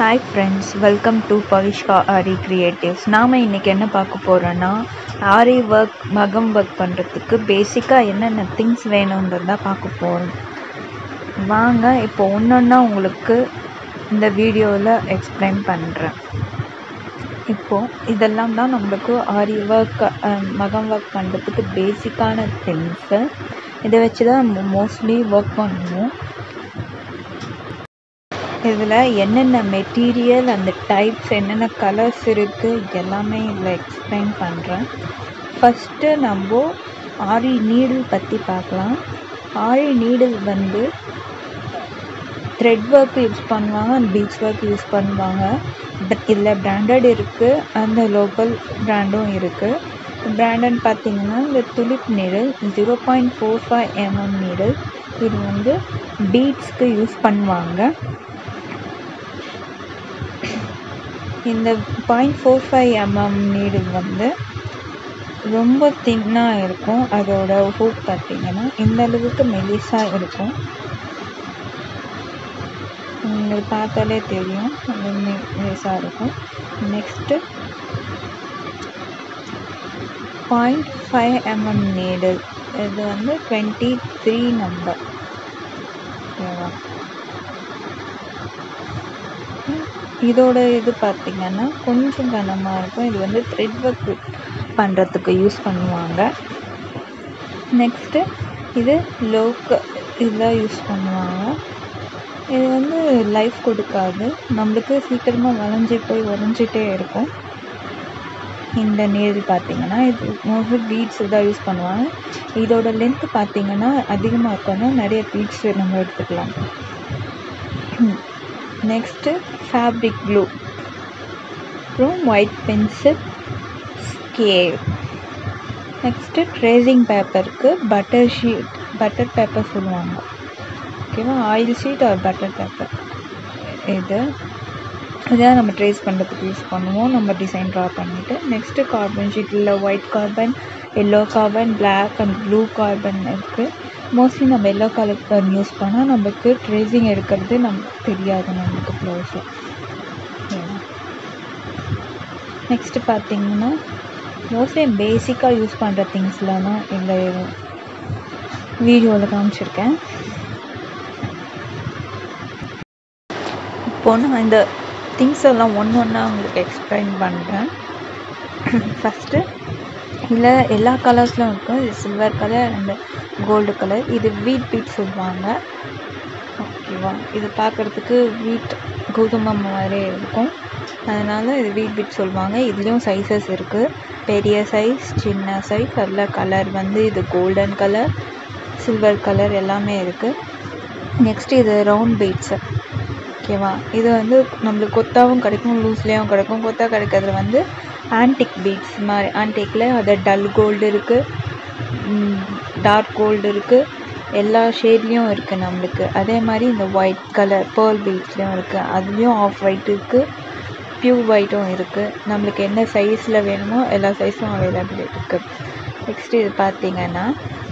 hi friends welcome to Pavishka Aari creatives நாம் இன்றைக்கி என்ன பார்க்க போகிறோன்னா ஆரி ஒர்க் மகம் ஒர்க் பண்ணுறதுக்கு பேசிக்காக என்னென்ன திங்ஸ் வேணுன்றத பார்க்க போகிறோம் வாங்க இப்போ ஒன்றொன்னா உங்களுக்கு இந்த வீடியோவில் எக்ஸ்பிளைன் பண்ணுறேன் இப்போது இதெல்லாம் தான் நம்மளுக்கு ஆரி ஒர்க் மகம் ஒர்க் பண்ணுறதுக்கு பேசிக்கான திங்ஸு இதை வச்சு தான் நம்ம மோஸ்ட்லி ஒர்க் பண்ணுவோம் இதில் என்னென்ன மெட்டீரியல் அந்த டைப்ஸ் என்னென்ன கலர்ஸ் இருக்குது எல்லாமே இதில் எக்ஸ்பிளைன் பண்ணுறேன் ஃபஸ்ட்டு நம்ம ஆரி நீடில் பற்றி பார்க்கலாம் ஆரி நீடில் வந்து த்ரெட் ஒர்க் யூஸ் பண்ணுவாங்க அண்ட் பீட்ஸ் ஒர்க் யூஸ் பண்ணுவாங்க பட் இதில் பிராண்டட் இருக்குது அந்த லோக்கல் பிராண்டும் இருக்குது பிராண்டட் பார்த்தீங்கன்னா இந்த Tulip needle zero point four five mm needle இது வந்து பீட்ஸ்க்கு யூஸ் பண்ணுவாங்க இந்த point four five mm needle வந்து ரொம்ப தின்னாக இருக்கும் அதோட ஹூக் பார்த்தீங்கன்னா இந்த அளவுக்கு மெலிசாக இருக்கும் உங்களுக்கு பார்த்தாலே தெரியும் அது மெலிசாக இருக்கும் next point five mm needle இது வந்து டுவெண்ட்டி த்ரீ நம்பர் ஓகேவா இதோட இது பார்த்திங்கன்னா கொஞ்சம் கனமாக இருக்கும் இது வந்து த்ரெட் ஒர்க் பண்ணுறதுக்கு யூஸ் பண்ணுவாங்க நெக்ஸ்ட்டு இது லோக்க இதில் யூஸ் பண்ணுவாங்க இது வந்து லைஃப் கொடுக்காது நம்மளுக்கு சீக்கிரமாக வளைஞ்சி போய் உடஞ்சிட்டே இருக்கும் இந்த நீடில் பார்த்திங்கன்னா இது மோஸ்ட்லி பீட்ஸ் தான் யூஸ் பண்ணுவாங்க இதோட லென்த்து பார்த்திங்கன்னா அதிகமாக இருக்கணும்னா நிறைய பீட்ஸ் நம்ம எடுத்துக்கலாம் நெக்ஸ்ட்டு ஃபேப்ரிக் க்ளூ அப்புறம் white pencil scale next tracing பேப்பருக்கு பட்டர் ஷீட் பட்டர் பேப்பர் சொல்லுவாங்க ஓகேவா oil sheet or butter paper இது இதான் நம்ம ட்ரேஸ் பண்ணுறதுக்கு யூஸ் பண்ணுவோம் நம்ம டிசைன் ட்ரா பண்ணிவிட்டு நெக்ஸ்ட்டு கார்பன் ஷீட்டில் white carbon yellow carbon black and blue carbon இருக்குது மோஸ்ட்லி நம்ம எல்லோ கலர் யூஸ் பண்ணால் நமக்கு ட்ரேசிங் எடுக்கிறது நமக்கு தெரியாது நமக்கு ப்ளவுஸில் நெக்ஸ்ட்டு பார்த்தீங்கன்னா மோஸ்ட்லி பேசிக்காக யூஸ் பண்ணுற திங்ஸ்லாம் தான் இந்த வீடியோவில் காமிச்சிருக்கேன் இப்போ நான் இந்த திங்ஸ் எல்லாம் ஒன்று ஒன்றா உங்களுக்கு எக்ஸ்பிளைன் பண்ணுறேன் ஃபஸ்ட்டு இதில் எல்லா கலர்ஸ்லையும் இருக்கும் இது silver colour and gold colour இது வீட் பீட் சொல்லுவாங்க ஓகேவா இது பார்க்குறதுக்கு வீட் கோதுமை மாதிரியே இருக்கும் அதனால் இது வீட் பீட் சொல்லுவாங்க இதுலேயும் சைஸஸ் இருக்குது பெரிய சைஸ் சின்ன சைஸ் அதில் கலர் வந்து இது கோல்டன் கலர் சில்வர் கலர் எல்லாமே இருக்குது நெக்ஸ்ட் இது ரவுண்ட் பீட்ஸு ஓகேவா இது வந்து நம்மளுக்கு கொத்தாவும் கிடைக்கும் லூஸ்லேயும் கிடைக்கும் கொத்தா கிடைக்கிறது வந்து ஆன்டிக் பீட்ஸ் மாதிரி ஆன்டிக்கில் அது டல் கோல்டு இருக்குது டார்க் கோல்டு இருக்குது எல்லா ஷேட்லேயும் இருக்குது நம்மளுக்கு அதே மாதிரி இந்த ஒயிட் கலர் பேர்ல் பீட்ஸ்லேயும் இருக்குது அதுலேயும் ஆஃப் ஒயிட் இருக்குது ப்யூர் ஒயிட்டும் இருக்குது நம்மளுக்கு என்ன சைஸில் வேணுமோ எல்லா சைஸும் அவைலபிள் இருக்குது நெக்ஸ்ட் இது பார்த்திங்கன்னா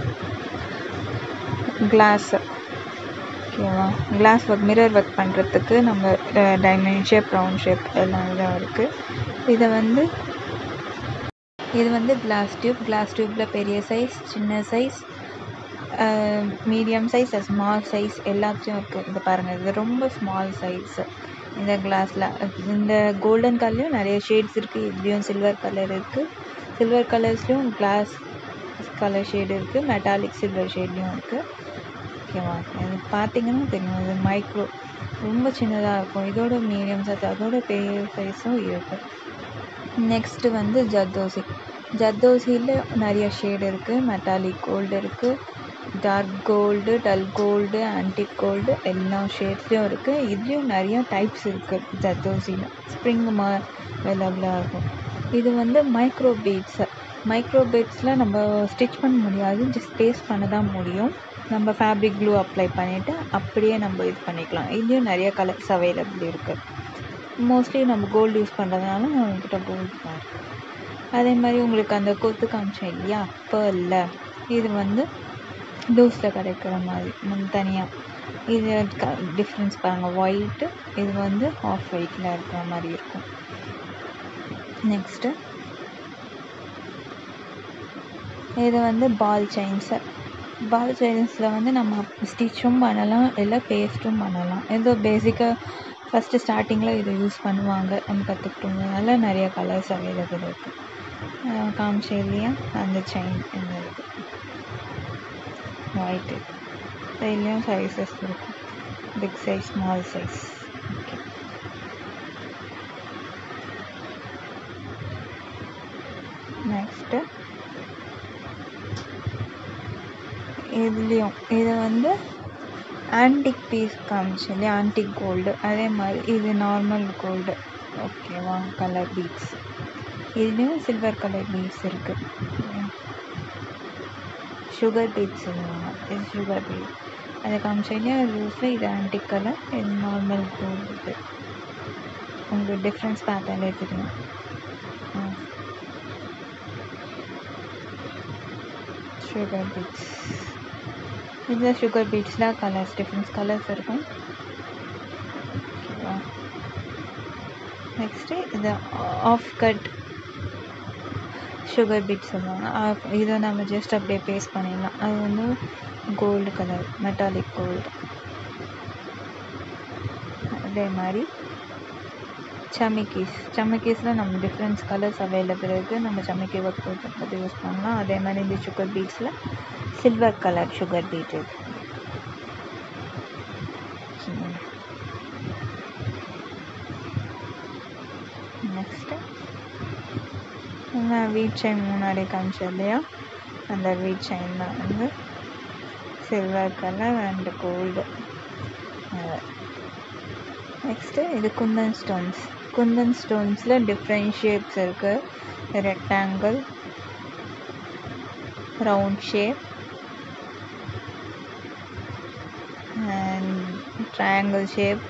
கிளாஸு ஓகேவா கிளாஸ் ஒர்க் மிரர் ஒர்க் பண்ணுறதுக்கு நம்ம டைமண்ட் ஷேப் ரவுண்ட் ஷேப் எல்லாம் இதாக இருக்குது இதை வந்து இது வந்து கிளாஸ் டியூப் கிளாஸ் டியூப்பில் பெரிய சைஸ் சின்ன size medium size small size எல்லாத்துலேயும் இருக்குது இது பாருங்கள் இது ரொம்ப ஸ்மால் சைஸு இந்த கிளாஸில் இந்த கோல்டன் கலர்லேயும் நிறைய ஷேட்ஸ் இருக்குது இதுலேயும் சில்வர் கலர் இருக்குது சில்வர் கலர்ஸ்லேயும் கிளாஸ் கலர் ஷேடு இருக்குது மெட்டாலிக் சில்வர் ஷேட்லேயும் இருக்குது ஓகேவா இது பார்த்தீங்கன்னா தெரியும் இது மைக்ரோ ரொம்ப சின்னதாக இருக்கும் இதோட மீடியம் சைஸ் அதோட பெரிய சைஸும் இருக்குது நெக்ஸ்ட்டு வந்து ஜர்தோசி ஜர்தோசியில் நிறைய ஷேடு இருக்குது மெட்டாலிக் கோல்டு இருக்குது dark gold dull gold antique gold எல்லா ஷேட்ஸ்லேயும் இருக்குது இதுலேயும் நிறைய டைப்ஸ் இருக்குது ஜர்தோசியில் ஸ்ப்ரிங் மா அவைலபிளாக இருக்கும் இது வந்து மைக்ரோ பீட்ஸு மைக்ரோ பீட்ஸில் நம்ம ஸ்டிச் பண்ண முடியாது ஜஸ்ட் பேஸ்ட் பண்ண தான் முடியும் நம்ம ஃபேப்ரிக் க்ளூ அப்ளை பண்ணிவிட்டு அப்படியே நம்ம இது பண்ணிக்கலாம் இதுலேயும் நிறைய கலர்ஸ் அவைலபிள் இருக்குது மோஸ்ட்லி நம்ம கோல்டு யூஸ் பண்ணுறதுனால நம்மக்கிட்ட கோல்டு தான் இருக்குது அதே மாதிரி உங்களுக்கு அந்த கொத்து காமிச்சேன் இல்லையா பேர்லில் இது வந்து லூஸில் கிடைக்கிற மாதிரி நம்ம தனியாக இது டிஃப்ரென்ஸ் பாருங்கள் ஒயிட்டு இது வந்து ஆஃப் ஒயிட்டில் இருக்கிற மாதிரி இருக்கும் நெக்ஸ்ட்டு இது வந்து பால் செயின்ஸு பால் செயின்ஸில் வந்து நம்ம ஸ்டிச்சும் பண்ணலாம் இல்லை பேஸ்ட்டும் பண்ணலாம் ஏதோ பேசிக்காக ஃபஸ்ட்டு ஸ்டார்டிங்கில் இதை யூஸ் பண்ணுவாங்க நம்ம கற்றுக்கிட்டோம்னால நிறைய கலர்ஸ் அவைலபிள் இருக்குது காமிச்சே இல்லையா அந்த செயின் இந்த இது ஒயிட்டு இதுலேயும் சைஸஸ் இருக்கும் big size small size okay next இதுலேயும் இது வந்து ஆன்டிக் பீஸ் காமிச்சு இல்லையா ஆன்டிக் கோல்டு அதே மாதிரி இது நார்மல் கோல்டு ஓகேவா கலர் பீட்ஸ் இதுலேயும் சில்வர் கலர் பீட்ஸ் இருக்குது சுகர் பீட்ஸ் சொல்லுவாங்க இது சுகர் பீட் அதை காமிச்சு இல்லையா லூஸில் இது ஆன்டிக் கலர் இது நார்மல் கோல்டு உங்களுக்கு டிஃப்ரென்ஸ் பார்த்தாலே தெரியும் சுகர் பீட்ஸ் இதில் சுகர் பீட்ஸில் கலர்ஸ் டிஃப்ரெண்ட்ஸ் கலர்ஸ் இருக்கும் ஓகேவா நெக்ஸ்ட்டு இது ஆஃப் கட் சுகர் பீட் சொல்லுவாங்க ஆஃப் இதை நம்ம ஜஸ்ட் அப்படியே பேஸ்ட் பண்ணிடலாம் அது வந்து கோல்டு கலர் மெட்டாலிக் கோல்டு அதே மாதிரி சமிக்கீஸ் சமிக்கீஸில் நம்ம டிஃப்ரெண்ட்ஸ் கலர்ஸ் அவைலபிள் இருக்குது நம்ம சமிக்கி ஒர்க் போட்டு யூஸ் பண்ணலாம் அதே மாதிரி இந்த சுகர் பீட்ஸில் சில்வர் கலர் சுகர் பீட் இது நெக்ஸ்ட்டு நான் வீட் செயின் முன்னாடி காமிச்சேன் இல்லையா அந்த வீட் செயினில் வந்து silver colour and gold next இது குந்தன் ஸ்டோன்ஸ் குந்தன் ஸ்டோன்ஸில் டிஃப்ரெண்ட் ஷேப்ஸ் இருக்குது rectangle round shape and triangle shape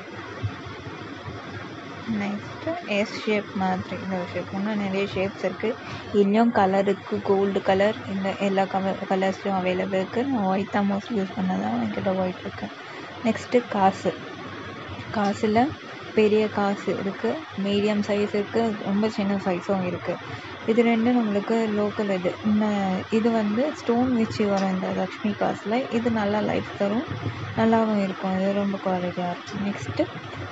next S shape மாதிரி இந்த ஷேப் இன்னும் நிறைய ஷேப்ஸ் இருக்குது இதுலேயும் கலர் இருக்குது கோல்டு கலர் இந்த எல்லா கலர் கலர்ஸ்லையும் அவைலபிள் இருக்குது நான் ஒயிட் தான் மோஸ்ட்லி யூஸ் பண்ணதான் என்கிட்ட ஒயிட் இருக்குது நெக்ஸ்ட்டு காசு காசில் பெரிய காசு இருக்குது மீடியம் சைஸ் இருக்குது ரொம்ப சின்ன சைஸும் இருக்குது இது ரெண்டும் நம்மளுக்கு லோக்கல் இது இந்த இது வந்து ஸ்டோன் வச்சு வரும் இந்த லக்ஷ்மி காசில் இது நல்லா லைஃப் தரும் நல்லாவும் இருக்கும் இது ரொம்ப குவாலிட்டியாக இருக்கும் நெக்ஸ்ட்டு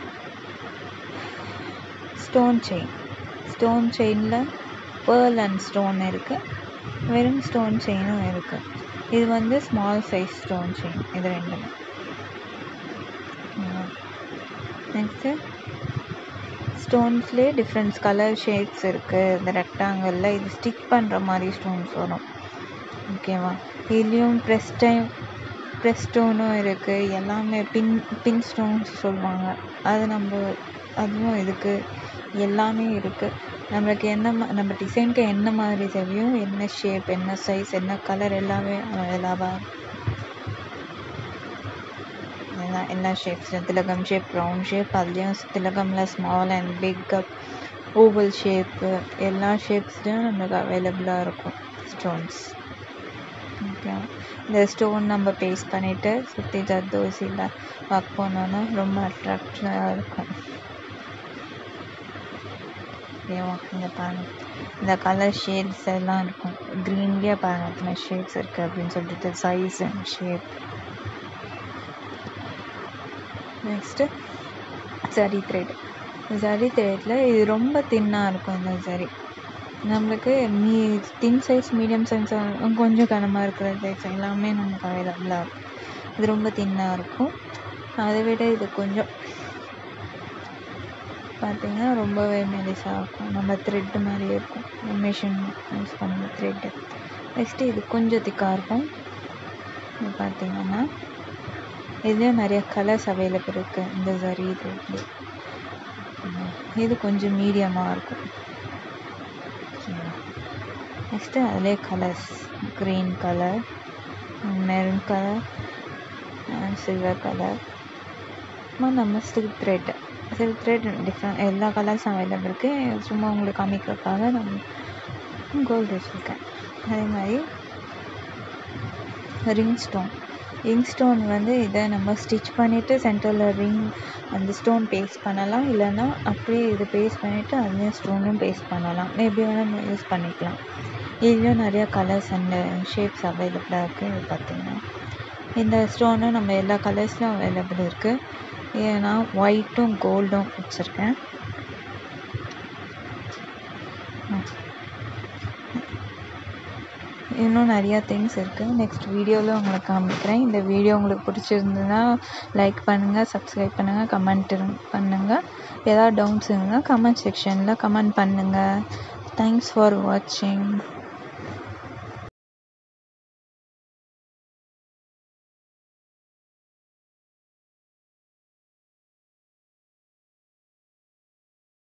ஸ்டோன் செயின் ஸ்டோன் செயினில் பேர்ல் அண்ட் ஸ்டோன் இருக்குது வெறும் ஸ்டோன் செயினும் இருக்குது இது வந்து ஸ்மால் சைஸ் ஸ்டோன் செயின் இது ரெண்டுமே நெக்ஸ்ட்டு ஸ்டோன்ஸ்லேயே டிஃப்ரெண்ட்ஸ் கலர் ஷேட்ஸ் இருக்குது இந்த ரெக்டாங்கிளில் இது ஸ்டிக் பண்ணுற மாதிரி ஸ்டோன்ஸ் வரும் ஓகேவா இதுலேயும் ப்ரெஸ் டைம் ப்ரெஸ் ஸ்டோனும் இருக்குது எல்லாமே பின் பின் ஸ்டோன்ஸ் சொல்லுவாங்க அது நம்ம அதுவும் இருக்குது எல்லாமே இருக்குது நம்மளுக்கு என்ன மா நம்ம டிசைனுக்கு என்ன மாதிரி தேவையோ என்ன ஷேப் என்ன சைஸ் என்ன கலர் எல்லாமே அவைலபிளாக எல்லா எல்லா ஷேப்ஸும் திலகம் ஷேப் ரவுண்ட் ஷேப் அதுலேயும் திலகமில் small and big up oval shape எல்லா ஷேப்ஸ்லேயும் நம்மளுக்கு அவைலபிளாக இருக்கும் ஸ்டோன்ஸ் ஓகே இந்த ஸ்டோன் நம்ம பேஸ்ட் பண்ணிவிட்டு சுற்றி ஜர்தோசியில் ஒர்க் பண்ணோன்னா ரொம்ப அட்ராக்டிவாக இருக்கும் ஓகேவா இந்த பாருங்க இந்த கலர் ஷேட்ஸ் எல்லாம் இருக்கும் க்ரீன்லேயே பாருங்க எத்தனை ஷேட்ஸ் இருக்குது அப்படின்னு சொல்லிட்டு size and shape next zari thread zari த்ரெட்டில் இது ரொம்ப தின்னாக இருக்கும் இந்த சரி நம்மளுக்கு மீ தின் சைஸ் மீடியம் சைஸ் கொஞ்சம் கனமாக இருக்கிற சைஸ் எல்லாமே நமக்கு அவைலபிளாக இருக்கும் இது ரொம்ப தின்னாக இருக்கும் அதை விட இது கொஞ்சம் பார்த்திங்கன்னா ரொம்பவே மெலிசாக இருக்கும் நம்ம த்ரெட்டு மாதிரியே இருக்கும் மிஷின் யூஸ் பண்ண த்ரெட்டு நெக்ஸ்ட்டு இது கொஞ்சம் திக்காக இருக்கும் இது பார்த்திங்கன்னா இதுலேயும் நிறைய கலர்ஸ் அவைலபிள் இருக்குது இந்த சரி த்ரெட்லேயே இது கொஞ்சம் மீடியமாக இருக்கும் நெக்ஸ்ட்டு அதிலே colours green colour maroon colour and silver colour நம்ம silk thread silk thread different எல்லா கலர்ஸும் அவைலபிள் இருக்குது சும்மா உங்களுக்கு காமிக்கிறதுக்காக நான் கோல்டு வச்சுருக்கேன் அதே மாதிரி ரிங் ஸ்டோன் இங்க் ஸ்டோன் வந்து இதை நம்ம ஸ்டிச் பண்ணிவிட்டு சென்டரில் ரிங் அந்த ஸ்டோன் பேஸ்ட் பண்ணலாம் இல்லைன்னா அப்படியே இது பேஸ்ட் பண்ணிவிட்டு அதுலேயும் ஸ்டோனும் பேஸ்ட் பண்ணலாம் எப்படி வேணால் நம்ம யூஸ் பண்ணிக்கலாம் இதுலேயும் நிறையா கலர்ஸ் அண்ட் ஷேப்ஸ் அவைலபிளாக இருக்குது இது பார்த்திங்கன்னா இந்த ஸ்டோனும் நம்ம எல்லா கலர்ஸ்லையும் அவைலபிள் இருக்குது ஏன்னா ஒயிட்டும் கோல்டும் வச்சுருக்கேன் இன்னும் நிறையா திங்ஸ் இருக்குது நெக்ஸ்ட் வீடியோவில் உங்களுக்கு காமிக்கிறேன் இந்த வீடியோ உங்களுக்கு பிடிச்சிருந்ததுன்னா லைக் பண்ணுங்கள் சப்ஸ்கிரைப் பண்ணுங்கள் கமெண்ட் பண்ணுங்கள் ஏதாவது டவுட்ஸ் இருந்தால் கமெண்ட் செக்ஷனில் கமெண்ட் பண்ணுங்கள் தேங்க்ஸ் ஃபார் வாட்சிங்